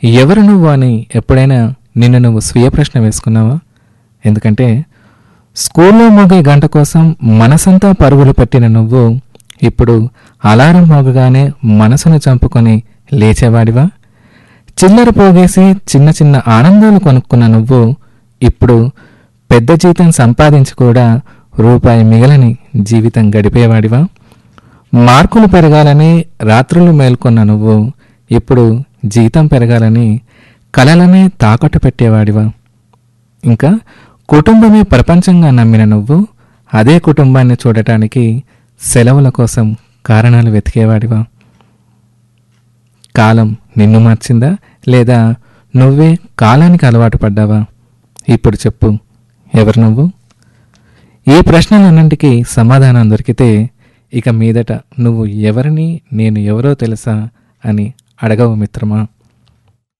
ఎవరు నువ్వు అని ఎప్పుడైనా నిన్ను నువ్వు స్వీయ ప్రశ్న వేసుకున్నావా ఎందుకంటే స్కూల్లో మోగే గంట కోసం మనసంతా పరుగులు పెట్టిన నువ్వు ఇప్పుడు అలారం మోగగానే మనసును చంపుకొని లేచేవాడివా చిల్లర పోగేసి చిన్న చిన్న ఆనందాలు కొనుక్కున్న నువ్వు ఇప్పుడు పెద్ద జీతం సంపాదించి కూడా రూపాయి మిగలని జీవితం గడిపేవాడివా మార్కులు పెరగాలని రాత్రులు మేల్కొన్న నువ్వు ఇప్పుడు జీతం పెరగాలని కలలనే తాకట్టు పెట్టేవాడివా ఇంకా కుటుంబమే ప్రపంచంగా నమ్మిన నువ్వు అదే కుటుంబాన్ని చూడటానికి సెలవుల కోసం కారణాలు వెతికేవాడివా కాలం నిన్ను మార్చిందా లేదా నువ్వే కాలానికి అలవాటు పడ్డావా ఇప్పుడు చెప్పు ఎవరు నువ్వు ఈ ప్రశ్నలన్నింటికీ సమాధానం దొరికితే ఇక మీదట నువ్వు ఎవరిని నేను ఎవరో తెలుసా అని అడగవు మిత్రమా